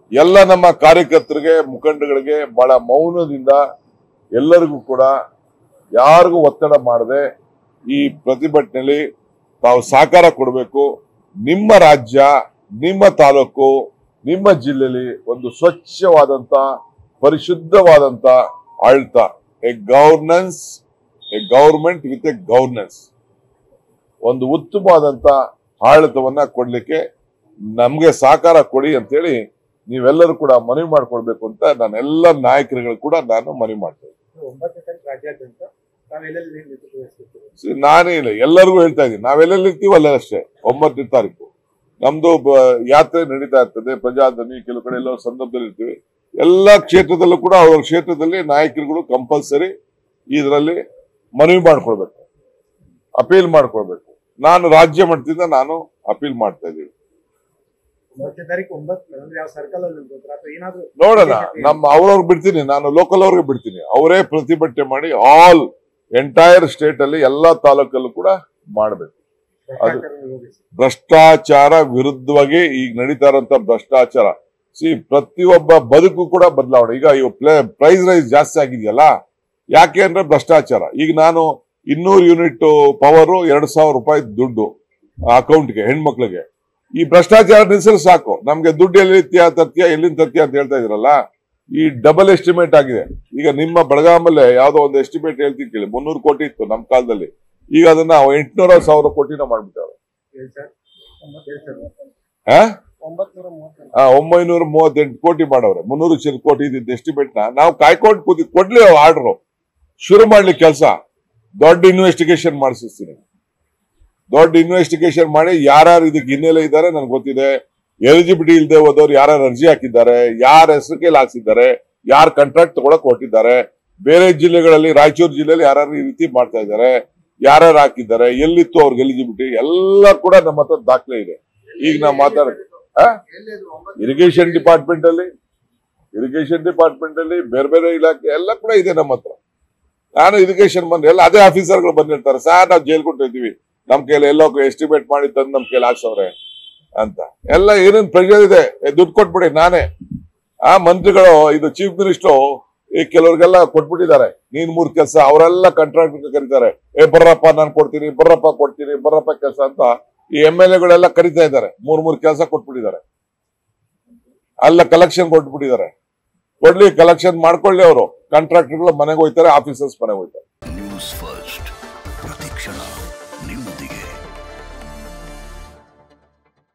ಎಲ್ಲ ನಮ್ಮ ಕಾರ್ಯಕರ್ತರಿಗೆ ಮುಖಂಡಗಳಿಗೆ ಬಹಳ ಮೌನದಿಂದ ಎಲ್ಲರಿಗೂ ಕೂಡ ಯಾರಿಗೂ ಒತ್ತಡ ಮಾಡದೆ ಈ ಪ್ರತಿಭಟನೆಯಲ್ಲಿ ತಾವು ಸಹಕಾರ ಕೊಡಬೇಕು ನಿಮ್ಮ ರಾಜ್ಯ ನಿಮ್ಮ ತಾಲೂಕು ನಿಮ್ಮ ಜಿಲ್ಲೆಯಲ್ಲಿ ಒಂದು ಸ್ವಚ್ಛವಾದಂತ ಪರಿಶುದ್ಧವಾದಂತ ಆಳ್ತ a governance a government with a governance ಒಂದು ಉತ್ತಮವಾದಂತ ಆಡಳಿತವನ್ನ ಕೊಡ್ಲಿಕ್ಕೆ ನಮ್ಗೆ ಸಹಕಾರ ಕೊಡಿ ಅಂತೇಳಿ ನೀವೆಲ್ಲರೂ ಕೂಡ ಮನವಿ ಮಾಡ್ಕೊಳ್ಬೇಕು ಅಂತ ನಾನು ಎಲ್ಲ ನಾಯಕರುಗಳು ಕೂಡ ನಾನು ಮನವಿ ಮಾಡ್ತೇನೆ ಒಂಬತ್ತನೇ ತಾರೀಕು ರಾಜ್ಯಾದ್ಯಂತ ತಾವೆಲ್ಲೆಲ್ಲಿ ನೇತೃತ್ವ ವಹಿಸ್ಬೇಕು See, ನಾನೇ ಇಲ್ಲ ಎಲ್ಲರಿಗೂ ಹೇಳ್ತಾ ಇದ್ದೀನಿ ನಾವೆಲ್ಲೆಲ್ಲಿ ಇರ್ತೀವಿ ಅಲ್ಲೇ ಅಷ್ಟೇ ಒಂಬತ್ತನೇ ತಾರೀಕು ನಮ್ದು ಬ- ಯಾತ್ರೆ ನಡೀತಾ ಇರ್ತದೆ ಪ್ರಜಾಧ್ವನಿ ಕೆಲವು ಕಡೆ ಎಲ್ಲ ಸಂದರ್ಭದಲ್ಲಿ ಇರ್ತೀವಿ ಎಲ್ಲಾ ಕ್ಷೇತ್ರದಲ್ಲೂ ಕೂಡ ಅವ್ರ ಕ್ಷೇತ್ರದಲ್ಲಿ ನಾಯಕರುಗಳು ಕಂಪಲ್ಸರಿ ಇದರಲ್ಲಿ ಮನವಿ ಮಾಡ್ಕೊಳ್ಬೇಕು ಅಪೀಲ್ ಮಾಡ್ಕೊಳ್ಬೇಕು ನಾನು ರಾಜ್ಯ ಮಟ್ಟದಿಂದ ನಾನು ಅಪೀಲ್ ಮಾಡ್ತಾ ಇದ್ದೀನಿ ಒಂಬತ್ತನೇ ತಾರೀಕು ಒಂಬತ್ತು ಅಂದ್ರೆ ಯಾವ ಸರ್ಕಲ್ ಅಲ್ಲಿ ಇರ್ಬೋದು ಅಥವಾ ಏನಾದ್ರು ನೋಡೋಣ ನಮ್ಮ ಅವ್ರವ್ರಿಗೆ ಬಿಡ್ತೀನಿ ನಾನು ಲೋಕಲ್ ಅವ್ರಿಗೆ ಬಿಡ್ತೀನಿ ಅವರೇ ಪ್ರತಿಭಟನೆ ಮಾಡಿ ಆಲ್ ಎಂಟೈರ್ ಸ್ಟೇಟ್ ಅಲ್ಲಿ ಎಲ್ಲಾ ತಾಲೂಕಲ್ಲೂ ಕೂಡ ಮಾಡಬೇಕು ಭ್ರಷ್ಟಾಚಾರ ನಿರೋಧಿಸಿ ಭ್ರಷ್ಟಾಚಾರ ವಿರುದ್ಧವಾಗಿ ಈಗ ನಡೀತಾ ಇರುವಂತ ಭ್ರಷ್ಟಾಚಾರ ಸಿ ಪ್ರತಿಯೊಬ್ಬ ಬದುಕು ಕೂಡ ಬದಲಾವಣೆ ಈಗ ಇವು ಪ್ರೈಸ್ ರೈಸ್ ಜಾಸ್ತಿ ಆಗಿದೆಯಲ್ಲ ಯಾಕೆ ಅಂದ್ರೆ ಭ್ರಷ್ಟಾಚಾರ ಈಗ ನಾನು ಇನ್ನೂರು ಯೂನಿಟ್ ಪವರ್ ಎರಡ್ ಸಾವಿರ ರೂಪಾಯಿ ದುಡ್ಡು ಅಕೌಂಟ್ಗೆ ಹೆಣ್ಮಕ್ಳಿಗೆ ಈ ಭ್ರಷ್ಟಾಚಾರ ನಿಲ್ಸಲು ಸಾಕು ನಮ್ಗೆ ದುಡ್ಡು ಎಲ್ಲಿ ತರ್ತೀಯ ಎಲ್ಲಿಂದ ತರ್ತೀಯ ಅಂತ ಹೇಳ್ತಾ ಇದ್ರಲ್ಲ ಈ ಡಬಲ್ ಎಸ್ಟಿಮೇಟ್ ಆಗಿದೆ ಈಗ ನಿಮ್ಮ ಬೆಳಗಾಮಲ್ಲೇ ಯಾವ್ದೋ ಒಂದು ಎಸ್ಟಿಮೇಟ್ ಹೇಳ್ತೀನಿ ಕೇಳಿ ಮುನ್ನೂರು ಕೋಟಿ ಇತ್ತು ನಮ್ಮ ಕಾಲದಲ್ಲಿ ಈಗ ಅದನ್ನ ಎಂಟ್ನೂರ ಸಾವಿರ ಕೋಟಿನ ಮಾಡ್ಬಿಟ್ಟಾರೆ ಹೇಳಿ ಸರ್ ಒಂಬತ್ತು ಹೇಳಿ ಸರ್ ಆ? ಒಂಬತ್ನೂರ ಮೂವತ್ತೆಂಟು ಆ, ಒಂಬೈನೂರ ಮೂವತ್ತೆಂಟು ಕೋಟಿ ಮಾಡವ್ರೆ ಮುನ್ನೂರು ಚಿಲ್ ಕೋಟಿ ಇದ್ದಿದ್ದು ಎಸ್ಟಿಮೇಟ್ ನ ನಾವು ಕಾಯ್ಕೊಂಡು ಕೂತಿ ಕೊಡ್ಲಿ ಆರ್ಡರ್ ಶುರು ಮಾಡ್ಲಿ ಕೆಲಸ ದೊಡ್ಡ ಇನ್ವೆಸ್ಟಿಗೇಷನ್ ಮಾಡಿಸ್ತೀನಿ ದೊಡ್ಡ ಇನ್ವೆಸ್ಟಿಗೇಷನ್ ಮಾಡಿ ಯಾರ್ಯಾರು ಇದಕ್ಕೆ ಹಿನ್ನೆಲೆ ಇದ್ದಾರೆ ನನ್ಗೆ ಗೊತ್ತಿದೆ ಎಲಿಜಿಬಿಲಿಟಿ ಇಲ್ಲದೆ ಹೋದವ್ರು ಯಾರ್ಯಾರು ಅರ್ಜಿ ಹಾಕಿದ್ದಾರೆ ಯಾರ ಹೆಸರು ಕೈಲಿ ಹಾಕ್ಸಿದ್ದಾರೆ ಯಾರು ಕಾಂಟ್ರಾಕ್ಟ್ ತಗೊಳಕ್ ಹೊಟ್ಟಿದ್ದಾರೆ ಬೇರೆ ಜಿಲ್ಲೆಗಳಲ್ಲಿ ರಾಯಚೂರು ಜಿಲ್ಲೆಯಲ್ಲಿ ಯಾರ್ಯಾರು ಈ ರೀತಿ ಮಾಡ್ತಾ ಇದ್ದಾರೆ ಯಾರ್ಯಾರು ಹಾಕಿದ್ದಾರೆ ಎಲ್ಲಿತ್ತು ಅವ್ರಿಗೆ ಎಲಿಜಿಬಿಲಿಟಿ ಎಲ್ಲ ಕೂಡ ನಮ್ಮ ಹತ್ರ ದಾಖಲೆ ಇದೆ ಈಗ ನಾವು ಮಾತಾಡ ಇರಿಗೇಷನ್ ಡಿಪಾರ್ಟ್ಮೆಂಟ್ ಅಲ್ಲಿ ಇರಿಗೇಷನ್ ಡಿಪಾರ್ಟ್ಮೆಂಟ್ ಅಲ್ಲಿ ಬೇರೆ ಬೇರೆ ಇಲಾಖೆ ಎಲ್ಲ ಕೂಡ ಇದೆ ನಮ್ಮ ಹತ್ರ ನಾನು ಇರಿಗೇಷನ್ ಬಂದ್ರೆ ಎಲ್ಲ ಅದೇ ಆಫೀಸರ್ಗಳು ಬಂದಿರ್ತಾರೆ ಸರ್ ನಾವು ಜೈಲ್ ಕೊಟ್ಟಿರ್ತೀವಿ ನಮ್ ಕೈಲಿ ಎಲ್ಲೋ ಎಸ್ಟಿಮೇಟ್ ಮಾಡಿ ತಂದು ನಮ್ ಕೈಲಿ ಹಾಕ್ಸವ್ರೆ ಅಂತ ಎಲ್ಲ ಏನೇನ್ ಪ್ರೆಷರ್ ಇದೆ ಏ, ದುಡ್ಡು ಕೊಟ್ಬಿಡಿ ನಾನೇ ಆ ಮಂತ್ರಿಗಳು ಇದು ಚೀಫ್ ಮಿನಿಸ್ಟರ್ ಈ ಕೆಲವ್ರಿಗೆಲ್ಲ ಕೊಟ್ಬಿಟ್ಟಿದ್ದಾರೆ ನೀನ್ ಮೂರ್ ಕೆಲಸ ಅವರೆಲ್ಲ ಕಾಂಟ್ರಾಕ್ಟ್ ಕರೀತಾರೆ ಏ ಬರ್ರಪ್ಪ ನಾನು ಕೊಡ್ತೀನಿ ಬರ್ರಪ್ಪ ಕೊಡ್ತೀನಿ ಬರ್ರಪ್ಪ ಕೆಲಸ ಅಂತ ಈ ಎಂ ಎಲ್ ಎಗಳೆಲ್ಲ ಕರಿತಾ ಇದ್ದಾರೆ ಮೂರ್ ಮೂರ್ ಕೆಲಸ ಕೊಟ್ಬಿಟ್ಟಿದ್ದಾರೆ ಅಲ್ಲ ಕಲೆಕ್ಷನ್ ಕೊಟ್ಬಿಟ್ಟಿದ್ದಾರೆ ಕೊಡ್ಲಿ ಕಲೆಕ್ಷನ್ ಮಾಡ್ಕೊಳ್ಳಿ ಅವರು ಕಾಂಟ್ರಾಕ್ಟರ್ಗಳು ಮನೆಗೆ ಹೋಯ್ತಾರೆ ಆಫೀಸರ್ಸ್ ಮನೆಗೆ ಹೋಯ್ತಾರೆ ನ್ಯೂಸ್ ಫಸ್ಟ್